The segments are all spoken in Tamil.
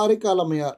காரைக்கால் அம்மையார்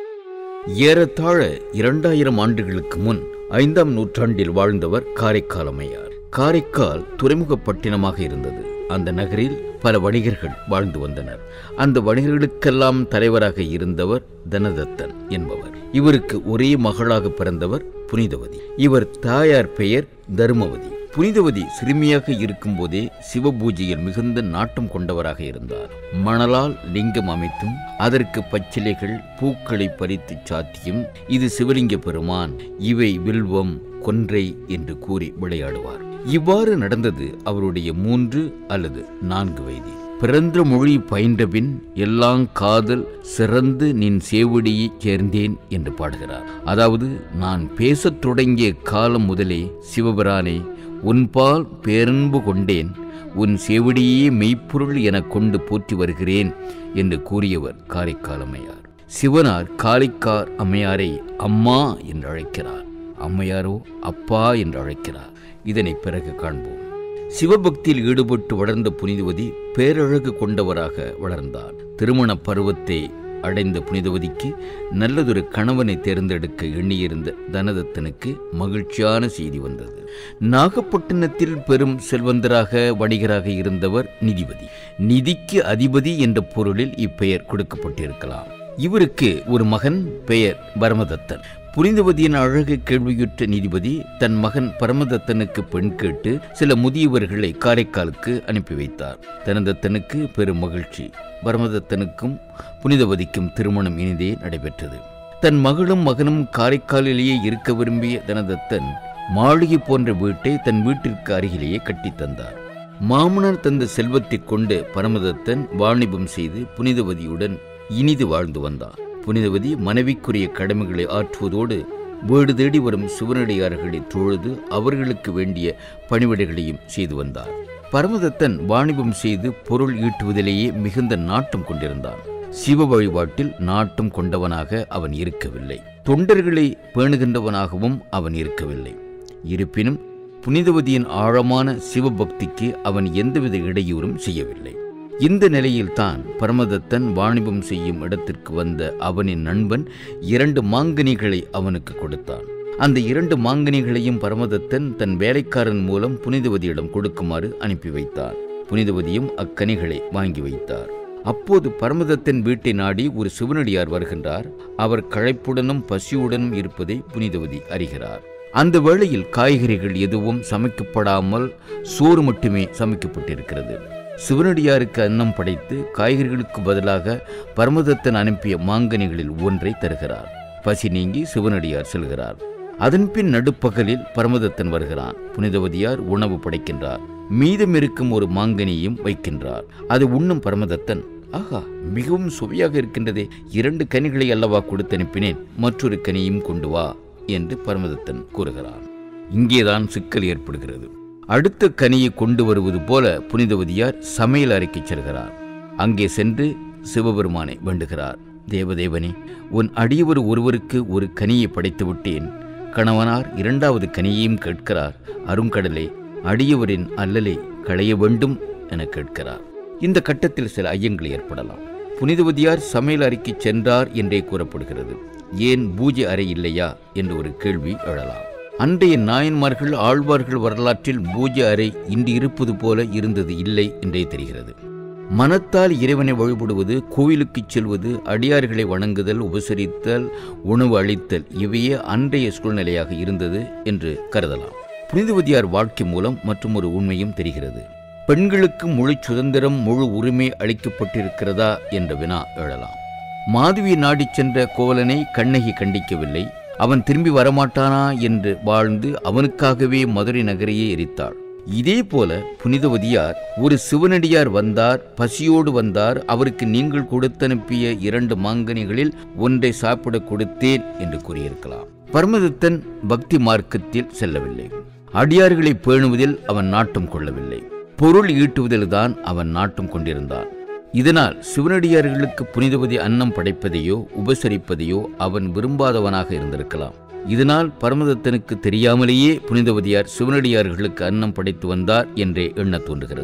ஏறத்தாழ இரண்டாயிரம் ஆண்டுகளுக்கு முன் ஐந்தாம் நூற்றாண்டில் வாழ்ந்தவர் காரைக்கால் அம்மையார் காரைக்கால் துறைமுகப்பட்டினமாக இருந்தது அந்த நகரில் பல வணிகர்கள் வாழ்ந்து வந்தனர் அந்த வணிகர்களுக்கெல்லாம் தலைவராக இருந்தவர் தனதத்தன் என்பவர் இவருக்கு ஒரே மகளாக பிறந்தவர் புனிதவதி இவர் தாயார் பெயர் தருமவதி புனிதவதி சிறுமியாக இருக்கும்போதே சிவபூஜையில் மிகுந்த நாட்டம் கொண்டவராக இருந்தார் மணலால் லிங்கம் அமைத்தும் அதற்கு பச்சிலைகள் பூக்களை பறித்து சாத்தியும் இது சிவலிங்க பெருமான் இவை வில்வம் கொன்றை என்று கூறி விளையாடுவார் இவ்வாறு நடந்தது அவருடைய மூன்று அல்லது நான்கு வயதில் பிறந்த மொழி பயின்றபின் எல்லாம் காதல் சிறந்து நின் சேவடியைச் சேர்ந்தேன் என்று பாடுகிறார் அதாவது நான் பேசத் தொடங்கிய காலம் முதலே சிவபிரானே உன்பால் பேரன்பு கொண்டேன் உன் சேவடியே மெய்ப்பொருள் எனக் கொண்டு போற்றி வருகிறேன் என்று கூறியவர் காரைக்கால் அம்மையார் சிவனார் காளிக்கார் அம்மையாரை அம்மா என்று அழைக்கிறார் அம்மையாரோ அப்பா என்று அழைக்கிறார் இதனை பிறகு காண்போம் சிவபக்தியில் ஈடுபட்டு வளர்ந்த புனிதவதி பேரழகு கொண்டவராக வளர்ந்தார் திருமண பருவத்தை அடைந்த புனிதவதிக்கு நல்லதொரு கணவனை தேர்ந்தெடுக்க எண்ணியிருந்த தனதத்தனுக்கு மகிழ்ச்சியான செய்தி வந்தது நாகப்பட்டினத்தில் பெரும் செல்வந்தராக வணிகராக இருந்தவர் நிதிபதி நிதிக்கு அதிபதி என்ற பொருளில் இப்பெயர் கொடுக்கப்பட்டிருக்கலாம் இவருக்கு ஒரு மகன் பெயர் பரமதத்தன் புனிதவதியின் அழகு கேள்வியுற்ற நீதிபதி தன் மகன் பரமதத்தனுக்கு பெண் கேட்டு சில முதியவர்களை காரைக்காலுக்கு அனுப்பி வைத்தார் தனதத்தனுக்கு பெரும் மகிழ்ச்சி பரமதத்தனுக்கும் புனிதவதிக்கும் திருமணம் இனிதே நடைபெற்றது தன் மகளும் மகனும் காரைக்காலிலேயே இருக்க விரும்பிய தனதத்தன் மாளிகை போன்ற வீட்டை தன் வீட்டிற்கு அருகிலேயே கட்டித் தந்தார் மாமனார் தந்த செல்வத்தைக் கொண்டு பரமதத்தன் வாணிபம் செய்து புனிதவதியுடன் இனிது வாழ்ந்து வந்தார் புனிதவதி மனைவிக்குரிய கடமைகளை ஆற்றுவதோடு வீடு தேடி வரும் சிவனடியார்களை தொழுது அவர்களுக்கு வேண்டிய பணிவிடைகளையும் செய்து வந்தார் பரமதத்தன் வாணிபம் செய்து பொருள் ஈட்டுவதிலேயே மிகுந்த நாட்டம் கொண்டிருந்தான் சிவ வழிபாட்டில் நாட்டம் கொண்டவனாக அவன் இருக்கவில்லை தொண்டர்களை பேணுகின்றவனாகவும் அவன் இருக்கவில்லை இருப்பினும் புனிதவதியின் ஆழமான சிவபக்திக்கு அவன் எந்தவித இடையூறும் செய்யவில்லை இந்த நிலையில்தான் பரமதத்தன் வாணிபம் செய்யும் இடத்திற்கு வந்த அவனின் நண்பன் இரண்டு மாங்கனிகளை அவனுக்கு கொடுத்தான் அந்த இரண்டு மாங்கனிகளையும் பரமதத்தன் தன் வேலைக்காரன் மூலம் புனிதவதியிடம் கொடுக்குமாறு அனுப்பி வைத்தார் புனிதவதியும் அக்கனிகளை வாங்கி வைத்தார் அப்போது பரமதத்தன் வீட்டை நாடி ஒரு சிவனடியார் வருகின்றார் அவர் களைப்புடனும் பசியுடனும் இருப்பதை புனிதவதி அறிகிறார் அந்த வேளையில் காய்கறிகள் எதுவும் சமைக்கப்படாமல் சோறு மட்டுமே சமைக்கப்பட்டிருக்கிறது சிவனடியாருக்கு அன்னம் படைத்து காய்கறிகளுக்கு பதிலாக பரமதத்தன் அனுப்பிய மாங்கனிகளில் ஒன்றை தருகிறார் பசி நீங்கி சிவனடியார் செல்கிறார் அதன்பின் நடுப்பகலில் பரமதத்தன் வருகிறான் புனிதவதியார் உணவு படைக்கின்றார் மீதம் இருக்கும் ஒரு மாங்கனியையும் வைக்கின்றார் அது உண்ணும் பரமதத்தன் ஆஹா மிகவும் சுவையாக இருக்கின்றதே இரண்டு கனிகளை அல்லவா கொடுத்து அனுப்பினேன் மற்றொரு கனியும் கொண்டு வா என்று பரமதத்தன் கூறுகிறான் இங்கேதான் சிக்கல் ஏற்படுகிறது அடுத்த கனியை கொண்டு வருவது போல புனிதவதியார் சமையல் அறைக்கு செல்கிறார் அங்கே சென்று சிவபெருமானை வேண்டுகிறார் தேவதேவனே உன் அடியவர் ஒருவருக்கு ஒரு கனியை படைத்து விட்டேன் கணவனார் இரண்டாவது கனியையும் கேட்கிறார் அருங்கடலே அடியவரின் அல்லலை களைய வேண்டும் என கேட்கிறார் இந்த கட்டத்தில் சில ஐயங்கள் ஏற்படலாம் புனிதவதியார் சமையல் அறைக்கு சென்றார் என்றே கூறப்படுகிறது ஏன் பூஜை அறை இல்லையா என்று ஒரு கேள்வி எழலாம் அன்றைய நாயன்மார்கள் ஆழ்வார்கள் வரலாற்றில் பூஜை அறை இன்று இருப்பது போல இருந்தது இல்லை என்றே தெரிகிறது மனத்தால் இறைவனை வழிபடுவது கோவிலுக்குச் செல்வது அடியார்களை வணங்குதல் உபசரித்தல் உணவு அளித்தல் இவையே அன்றைய சூழ்நிலையாக இருந்தது என்று கருதலாம் புனிதவதியார் வாழ்க்கை மூலம் மற்றும் ஒரு உண்மையும் தெரிகிறது பெண்களுக்கு முழு சுதந்திரம் முழு உரிமை அளிக்கப்பட்டிருக்கிறதா என்ற வினா எழலாம் மாதவி நாடிச் சென்ற கோவலனை கண்ணகி கண்டிக்கவில்லை அவன் திரும்பி வரமாட்டானா என்று வாழ்ந்து அவனுக்காகவே மதுரை நகரையே எரித்தாள் இதே போல புனிதவதியார் ஒரு சிவனடியார் வந்தார் பசியோடு வந்தார் அவருக்கு நீங்கள் கொடுத்தனுப்பிய இரண்டு மாங்கனிகளில் ஒன்றை சாப்பிட கொடுத்தேன் என்று கூறியிருக்கலாம் பரமதத்தன் பக்தி மார்க்கத்தில் செல்லவில்லை அடியார்களை பேணுவதில் அவன் நாட்டம் கொள்ளவில்லை பொருள் ஈட்டுவதில்தான் அவன் நாட்டம் கொண்டிருந்தான் இதனால் சிவனடியார்களுக்கு புனிதவதி அன்னம் படைப்பதையோ உபசரிப்பதையோ அவன் விரும்பாதவனாக இருந்திருக்கலாம் இதனால் பரமதத்தனுக்கு தெரியாமலேயே புனிதவதியார் சிவனடியார்களுக்கு அன்னம் படைத்து வந்தார் என்றே எண்ணத் தோன்றுகிறது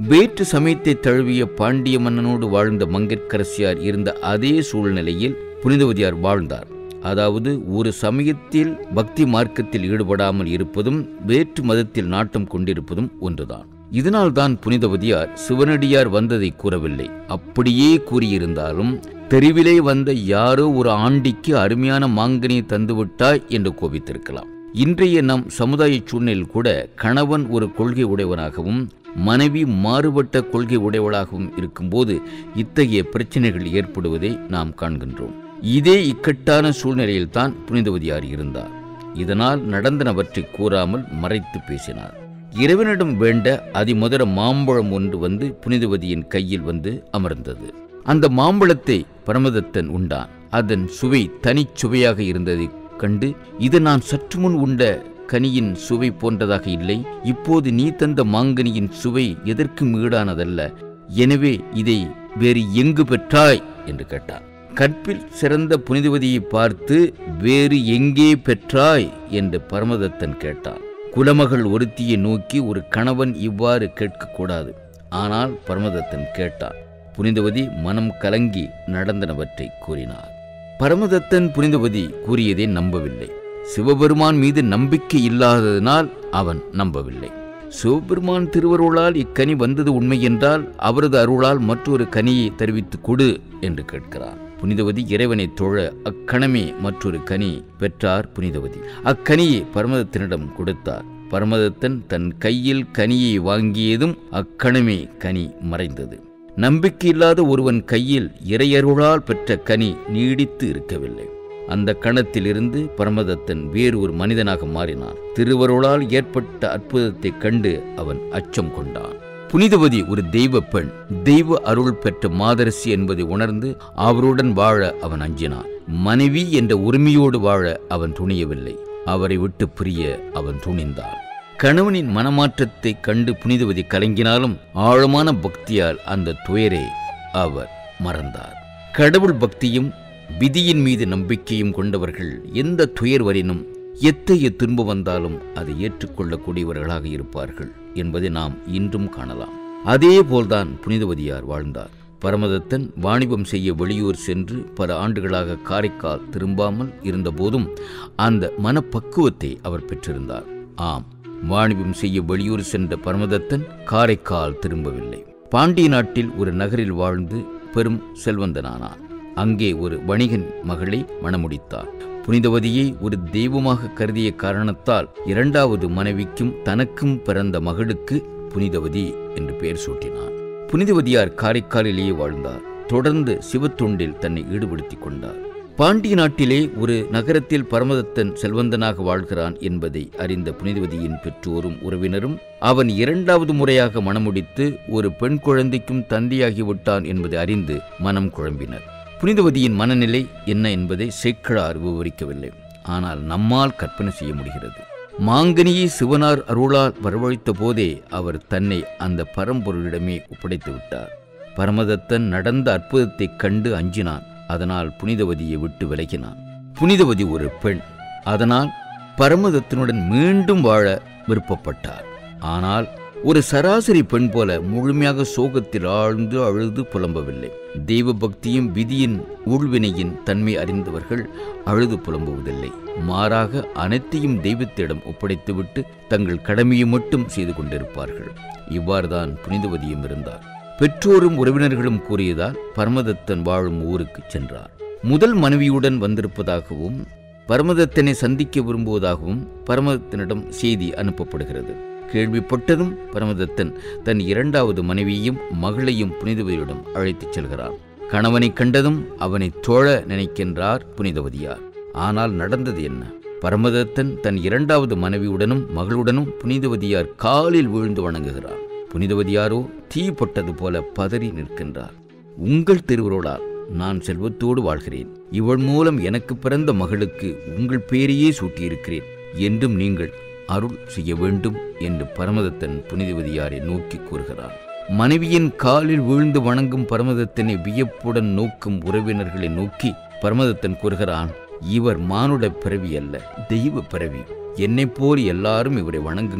வேற்று சமயத்தை தழுவிய பாண்டிய மன்னனோடு வாழ்ந்த மங்கையர்க்கரசியார் இருந்த அதே சூழ்நிலையில் புனிதவதியார் வாழ்ந்தார் அதாவது ஒரு சமயத்தில் பக்தி மார்க்கத்தில் ஈடுபடாமல் இருப்பதும் வேற்று மதத்தில் நாட்டம் கொண்டிருப்பதும் ஒன்றுதான் இதனால்தான் புனிதவதியார் சிவனடியார் வந்ததை கூறவில்லை அப்படியே கூறியிருந்தாலும் தெருவிலே வந்த யாரோ ஒரு ஆண்டிக்கு அருமையான மாங்கனியை தந்துவிட்டாய் என்று கோபித்திருக்கலாம் இன்றைய நம் சமுதாய சூழ்நிலையில் கூட கணவன் ஒரு கொள்கை உடையவனாகவும் மனைவி மாறுபட்ட கொள்கை உடையவளாகவும் இருக்கும்போது இத்தகைய பிரச்சனைகள் ஏற்படுவதை நாம் காண்கின்றோம் இதே இக்கட்டான சூழ்நிலையில்தான் புனிதவதியார் இருந்தார் இதனால் நடந்தனவற்றை கூறாமல் மறைத்து பேசினார் இறைவனிடம் வேண்ட அதிமுதர மாம்பழம் ஒன்று வந்து புனிதவதியின் கையில் வந்து அமர்ந்தது அந்த மாம்பழத்தை பரமதத்தன் உண்டான் அதன் சுவை தனிச்சுவையாக இருந்ததை கண்டு இது நான் சற்று முன் உண்ட கனியின் சுவை போன்றதாக இல்லை இப்போது நீ தந்த மாங்கனியின் சுவை எதற்கும் ஈடானதல்ல எனவே இதை வேறு எங்கு பெற்றாய் என்று கேட்டார் கற்பில் சிறந்த புனிதவதியை பார்த்து வேறு எங்கே பெற்றாய் என்று பரமதத்தன் கேட்டான் குலமகள் ஒருத்தியை நோக்கி ஒரு கணவன் இவ்வாறு கேட்கக்கூடாது ஆனால் பரமதத்தன் கேட்டான் புனிதவதி மனம் கலங்கி நடந்தனவற்றை கூறினார் பரமதத்தன் புனிதவதி கூறியதை நம்பவில்லை சிவபெருமான் மீது நம்பிக்கை இல்லாததினால் அவன் நம்பவில்லை சிவபெருமான் திருவருளால் இக்கனி வந்தது உண்மை என்றால் அவரது அருளால் மற்றொரு கனியை தெரிவித்து கொடு என்று கேட்கிறார் புனிதவதி இறைவனை தொழ அக்கணமே மற்றொரு கனி பெற்றார் புனிதவதி அக்கனியை பரமதத்தனிடம் கொடுத்தார் பரமதத்தன் தன் கையில் கனியை வாங்கியதும் அக்கணமே கனி மறைந்தது நம்பிக்கையில்லாத ஒருவன் கையில் இறையருளால் பெற்ற கனி நீடித்து இருக்கவில்லை அந்த கணத்திலிருந்து பரமதத்தன் வேறு ஒரு மனிதனாக மாறினான் திருவருளால் ஏற்பட்ட அற்புதத்தைக் கண்டு அவன் அச்சம் கொண்டான் புனிதவதி ஒரு தெய்வ பெண் தெய்வ அருள் பெற்ற மாதரசி என்பதை உணர்ந்து அவருடன் வாழ அவன் அஞ்சினான் மனைவி என்ற உரிமையோடு வாழ அவன் துணியவில்லை அவரை விட்டு பிரிய அவன் துணிந்தான் கணவனின் மனமாற்றத்தை கண்டு புனிதவதி கலங்கினாலும் ஆழமான பக்தியால் அந்த துயரை அவர் மறந்தார் கடவுள் பக்தியும் விதியின் மீது நம்பிக்கையும் கொண்டவர்கள் எந்த துயர் வரினும் எத்தகைய துன்பம் வந்தாலும் அதை ஏற்றுக்கொள்ளக்கூடியவர்களாக இருப்பார்கள் என்பதை நாம் இன்றும் காணலாம் அதே போல்தான் புனிதவதியார் வாழ்ந்தார் பரமதத்தன் வாணிபம் செய்ய வெளியூர் சென்று பல ஆண்டுகளாக காரைக்கால் திரும்பாமல் இருந்தபோதும் அந்த மனப்பக்குவத்தை அவர் பெற்றிருந்தார் ஆம் வாணிபம் செய்ய வெளியூர் சென்ற பரமதத்தன் காரைக்கால் திரும்பவில்லை பாண்டிய நாட்டில் ஒரு நகரில் வாழ்ந்து பெரும் செல்வந்தனானான் அங்கே ஒரு வணிகன் மகளை மணமுடித்தார் புனிதவதியை ஒரு தெய்வமாக கருதிய காரணத்தால் இரண்டாவது மனைவிக்கும் தனக்கும் பிறந்த மகளுக்கு புனிதவதி என்று பெயர் சூட்டினான் புனிதவதியார் காரைக்காலிலேயே வாழ்ந்தார் தொடர்ந்து சிவத்தொண்டில் தன்னை ஈடுபடுத்திக் கொண்டார் பாண்டிய நாட்டிலே ஒரு நகரத்தில் பரமதத்தன் செல்வந்தனாக வாழ்கிறான் என்பதை அறிந்த புனிதவதியின் பெற்றோரும் உறவினரும் அவன் இரண்டாவது முறையாக மணமுடித்து ஒரு பெண் குழந்தைக்கும் தந்தையாகிவிட்டான் என்பதை அறிந்து மனம் குழம்பினர் புனிதவதியின் மனநிலை என்ன என்பதை சேக்கழார் விவரிக்கவில்லை ஆனால் நம்மால் கற்பனை செய்ய முடிகிறது மாங்கனியை சிவனார் அருளால் வரவழைத்த போதே அவர் தன்னை அந்த பரம்பொருளிடமே ஒப்படைத்து விட்டார் பரமதத்தன் நடந்த அற்புதத்தைக் கண்டு அஞ்சினான் அதனால் புனிதவதியை விட்டு விலகினான் புனிதவதி ஒரு பெண் அதனால் பரமதத்தனுடன் மீண்டும் வாழ விருப்பப்பட்டார் ஆனால் ஒரு சராசரி பெண் போல முழுமையாக சோகத்தில் ஆழ்ந்து அழுது புலம்பவில்லை தெய்வ பக்தியும் விதியின் ஊழ்வினையின் தன்மை அறிந்தவர்கள் அழுது புலம்புவதில்லை மாறாக அனைத்தையும் தெய்வத்திடம் ஒப்படைத்துவிட்டு தங்கள் கடமையை மட்டும் செய்து கொண்டிருப்பார்கள் இவ்வாறுதான் புனிதவதியும் இருந்தார் பெற்றோரும் உறவினர்களும் கூறியதால் பரமதத்தன் வாழும் ஊருக்கு சென்றார் முதல் மனைவியுடன் வந்திருப்பதாகவும் பரமதத்தனை சந்திக்க விரும்புவதாகவும் பரமதத்தனிடம் செய்தி அனுப்பப்படுகிறது கேள்விப்பட்டதும் பரமதத்தன் தன் இரண்டாவது மனைவியையும் மகளையும் புனிதவதியிடம் அழைத்துச் செல்கிறார் கணவனை கண்டதும் அவனை தோழ நினைக்கின்றார் புனிதவதியார் ஆனால் நடந்தது என்ன பரமதத்தன் தன் இரண்டாவது மனைவியுடனும் மகளுடனும் புனிதவதியார் காலில் வீழ்ந்து வணங்குகிறார் புனிதவதியாரோ தீப்பட்டது போல பதறி நிற்கின்றார் உங்கள் திருவுருளால் நான் செல்வத்தோடு வாழ்கிறேன் இவள் மூலம் எனக்கு பிறந்த மகளுக்கு உங்கள் பேரையே சூட்டியிருக்கிறேன் என்றும் நீங்கள் அருள் செய்ய வேண்டும் என்று பரமதத்தன் புனிதவதியாரை நோக்கி கூறுகிறார் மனைவியின் காலில் வீழ்ந்து வணங்கும் பரமதத்தனை வியப்புடன் நோக்கும் உறவினர்களை நோக்கி பரமதத்தன் கூறுகிறான் இவர் மானுட பிறவி அல்ல தெய்வ பிறவி என்னைப் போல் எல்லாரும் இவரை வணங்குங்கள்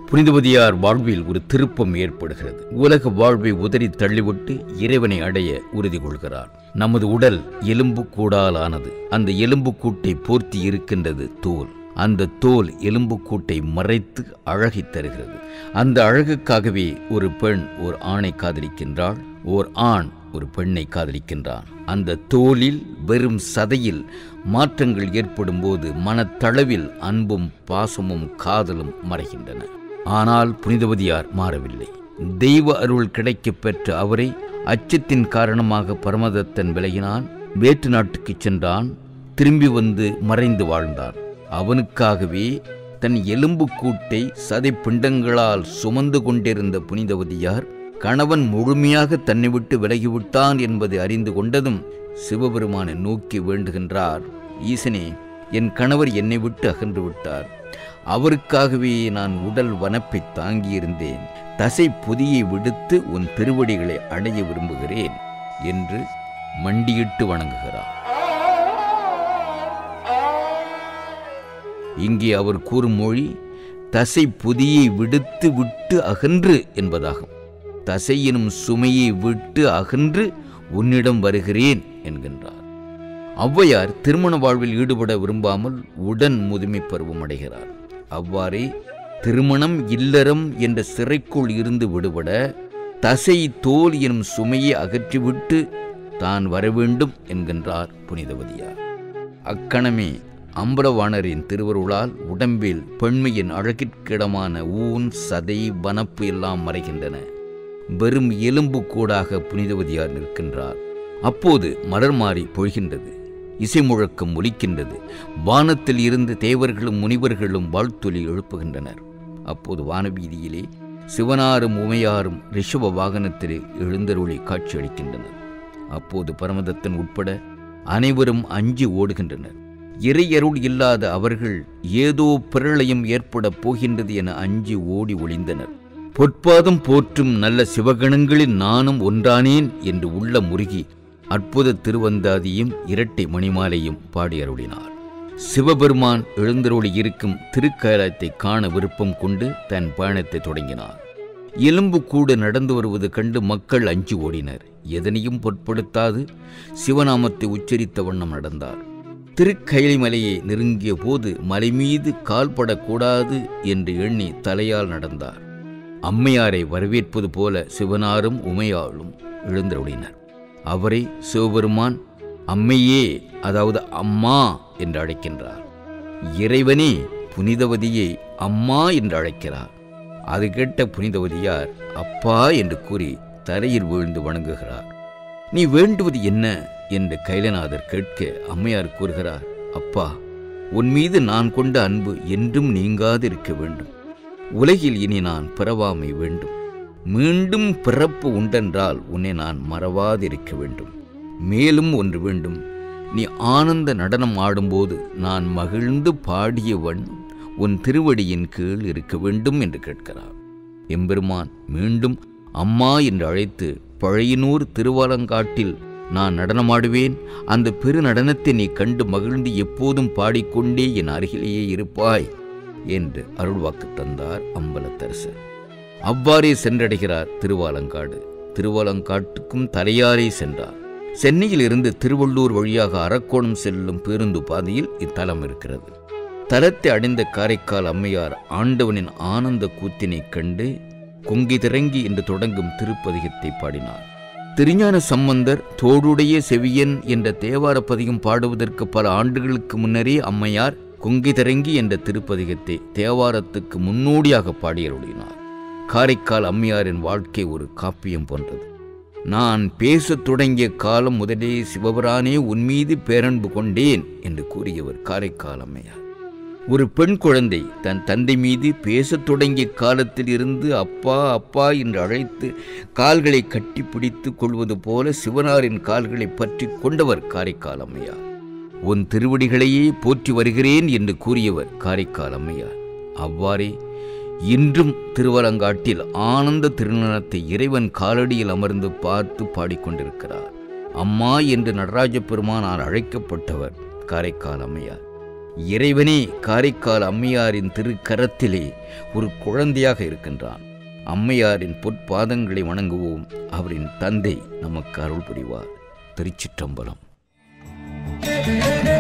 புனிதவதியார் வாழ்வில் ஒரு திருப்பம் ஏற்படுகிறது உலக வாழ்வை உதறி தள்ளிவிட்டு இறைவனை அடைய உறுதி கொள்கிறார் நமது உடல் எலும்பு கூடாலானது அந்த எலும்பு கூட்டை போர்த்தி இருக்கின்றது தோல் அந்த தோல் எலும்பு கூட்டை மறைத்து அழகை தருகிறது அந்த அழகுக்காகவே ஒரு பெண் ஒரு ஆணை காதலிக்கின்றாள் ஓர் ஆண் ஒரு பெண்ணை காதலிக்கின்றான் அந்த தோலில் வெறும் சதையில் மாற்றங்கள் ஏற்படும் போது மனத்தளவில் அன்பும் பாசமும் காதலும் மறைகின்றன ஆனால் புனிதவதியார் மாறவில்லை தெய்வ அருள் கிடைக்கப் பெற்ற அவரை அச்சத்தின் காரணமாக பரமதத்தன் விலகினான் வேற்று நாட்டுக்குச் சென்றான் திரும்பி வந்து மறைந்து வாழ்ந்தான் அவனுக்காகவே தன் எலும்பு கூட்டை சதை பிண்டங்களால் சுமந்து கொண்டிருந்த புனிதவதியார் கணவன் முழுமையாக தன்னை விட்டு விலகிவிட்டான் என்பதை அறிந்து கொண்டதும் சிவபெருமானை நோக்கி வேண்டுகின்றார் ஈசனே என் கணவர் என்னை விட்டு அகன்று விட்டார் அவருக்காகவே நான் உடல் வனப்பை தாங்கியிருந்தேன் தசை பொதியை விடுத்து உன் திருவடிகளை அடைய விரும்புகிறேன் என்று மண்டியிட்டு வணங்குகிறார் இங்கே அவர் கூறும் மொழி தசை பொதியை விடுத்து விட்டு அகன்று என்பதாகும் தசை எனும் சுமையை விட்டு அகன்று உன்னிடம் வருகிறேன் என்கின்றார் ஔவையார் திருமண வாழ்வில் ஈடுபட விரும்பாமல் உடன் முதுமை பருவம் அடைகிறார் அவ்வாறே திருமணம் இல்லறம் என்ற சிறைக்குள் இருந்து விடுபட தசை தோல் எனும் சுமையை அகற்றிவிட்டு தான் வரவேண்டும் என்கின்றார் புனிதவதியார் அக்கணமே அம்பலவாணரின் திருவருளால் உடம்பில் பெண்மையின் அழகிற்கிடமான ஊன் சதை வனப்பு எல்லாம் மறைகின்றன வெறும் எலும்பு கூடாக புனிதவதியார் நிற்கின்றார் அப்போது மலர் மாறி பொழிகின்றது இசை முழக்கம் ஒலிக்கின்றது வானத்தில் இருந்து தேவர்களும் முனிவர்களும் வாழ்த்தொலி எழுப்புகின்றனர் அப்போது வானவீதியிலே சிவனாரும் உமையாரும் ரிஷப வாகனத்திலே எழுந்தருளி காட்சியளிக்கின்றனர் அப்போது பரமதத்தன் உட்பட அனைவரும் அஞ்சி ஓடுகின்றனர் இறையருள் இல்லாத அவர்கள் ஏதோ பிரளயம் ஏற்படப் போகின்றது என அஞ்சி ஓடி ஒளிந்தனர் பொற்பாதம் போற்றும் நல்ல சிவகணங்களில் நானும் ஒன்றானேன் என்று உள்ள முருகி அற்புத திருவந்தாதியும் இரட்டை மணிமாலையும் பாடி அருளினார் சிவபெருமான் எழுந்தருளி இருக்கும் திருக்கயலத்தை காண விருப்பம் கொண்டு தன் பயணத்தை தொடங்கினார் எலும்பு கூட நடந்து வருவது கண்டு மக்கள் அஞ்சு ஓடினர் எதனையும் பொருட்படுத்தாது சிவநாமத்தை உச்சரித்த வண்ணம் நடந்தார் திருக்கயலி மலையை நெருங்கிய போது மலை மீது கால்படக்கூடாது என்று எண்ணி தலையால் நடந்தார் அம்மையாரை வரவேற்பது போல சிவனாரும் உமையாளும் எழுந்தருளினர் அவரை சிவபெருமான் அம்மையே அதாவது அம்மா என்று அழைக்கின்றார் இறைவனே புனிதவதியை அம்மா என்று அழைக்கிறார் அது கேட்ட புனிதவதியார் அப்பா என்று கூறி தரையில் வீழ்ந்து வணங்குகிறார் நீ வேண்டுவது என்ன என்று கைலநாதர் கேட்க அம்மையார் கூறுகிறார் அப்பா உன் மீது நான் கொண்ட அன்பு என்றும் நீங்காதிருக்க வேண்டும் உலகில் இனி நான் பிறவாமை வேண்டும் மீண்டும் பிறப்பு உண்டென்றால் உன்னை நான் மறவாதிருக்க வேண்டும் மேலும் ஒன்று வேண்டும் நீ ஆனந்த நடனம் ஆடும்போது நான் மகிழ்ந்து பாடியவன் உன் திருவடியின் கீழ் இருக்க வேண்டும் என்று கேட்கிறார் எம்பெருமான் மீண்டும் அம்மா என்று அழைத்து பழையனூர் திருவாலங்காட்டில் நான் நடனமாடுவேன் அந்த பெரு நடனத்தை நீ கண்டு மகிழ்ந்து எப்போதும் பாடிக்கொண்டே என் அருகிலேயே இருப்பாய் என்று அருள்வாக்கு தந்தார் அம்பலத்தரசர் அவ்வாறே சென்றடைகிறார் திருவாலங்காடு திருவாலங்காட்டுக்கும் தலையாரே சென்றார் சென்னையில் இருந்து திருவள்ளூர் வழியாக அரக்கோணம் செல்லும் பேருந்து பாதையில் இத்தலம் இருக்கிறது தலத்தை அடைந்த காரைக்கால் அம்மையார் ஆண்டவனின் ஆனந்த கூத்தினைக் கண்டு கொங்கி திறங்கி என்று தொடங்கும் திருப்பதிகத்தை பாடினார் திருஞான சம்பந்தர் தோடுடைய செவியன் என்ற தேவார பதிகம் பாடுவதற்கு பல ஆண்டுகளுக்கு முன்னரே அம்மையார் கொங்கி திறங்கி என்ற திருப்பதிகத்தை தேவாரத்துக்கு முன்னோடியாக பாடியருளினார் காரைக்கால் அம்மையாரின் வாழ்க்கை ஒரு காப்பியம் போன்றது நான் பேசத் தொடங்கிய காலம் முதலே சிவபுரானே உன்மீது பேரன்பு கொண்டேன் என்று கூறியவர் காரைக்கால் அம்மையார் ஒரு பெண் குழந்தை தன் தந்தை மீது பேசத் தொடங்கிய காலத்தில் இருந்து அப்பா அப்பா என்று அழைத்து கால்களை கட்டி பிடித்து கொள்வது போல சிவனாரின் கால்களை பற்றி கொண்டவர் காரைக்கால் அம்மையார் உன் திருவடிகளையே போற்றி வருகிறேன் என்று கூறியவர் காரைக்கால் அம்மையார் அவ்வாறே இன்றும் திருவலங்காட்டில் ஆனந்த திருநனத்தை இறைவன் காலடியில் அமர்ந்து பார்த்து பாடிக்கொண்டிருக்கிறார் அம்மா என்று நடராஜ பெருமானார் அழைக்கப்பட்டவர் காரைக்கால் அம்மையார் இறைவனே காரைக்கால் அம்மையாரின் திருக்கரத்திலே ஒரு குழந்தையாக இருக்கின்றான் அம்மையாரின் பொற்பாதங்களை வணங்குவோம் அவரின் தந்தை நமக்கு அருள் புரிவார் திருச்சிற்றம்பலம் Thank you.